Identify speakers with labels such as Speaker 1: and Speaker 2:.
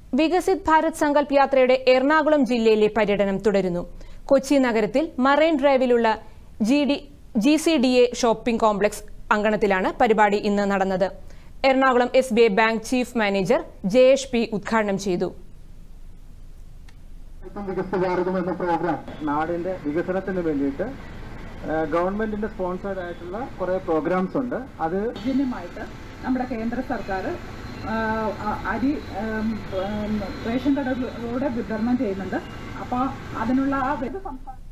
Speaker 1: വികസിത് ഭാരത് സങ്കല്പ് യാത്രയുടെ എറണാകുളം ജില്ലയിലെ പര്യടനം തുടരുന്നു കൊച്ചി നഗരത്തിൽ മറൈൻ ഡ്രൈവിലുള്ള G D G C D A shopping complex അങ്കണത്തിലാണ് പരിപാടി ഇന്ന് നടന്നത് Ernakulam S B I bank chief manager Jayesh P ഉദ്ഘാടനം ചെയ്തു
Speaker 2: വികസിത ഭാരതം എന്ന പ്രോഗ്രാം നാടിന്റെ വികസനത്തിന് വേണ്ടിയിട്ട് ഏഹ്, ഗവൺമെന്റിന്റെ സ്പോൺസേഡ് ആയിട്ടുള്ള കുറെ പ്രോഗ്രാംസ് ഉണ്ട് അത്
Speaker 3: സൗജന്യമായിട്ട് നമ്മുടെ കേന്ദ്ര സർക്കാർ അരി ഉം, ഉം, റേഷൻ കടകളിലൂടെ വിതരണം ചെയ്യുന്നുണ്ട് അപ്പോൾ അതിനുള്ള ആ വിവിധ സംസ്ഥാന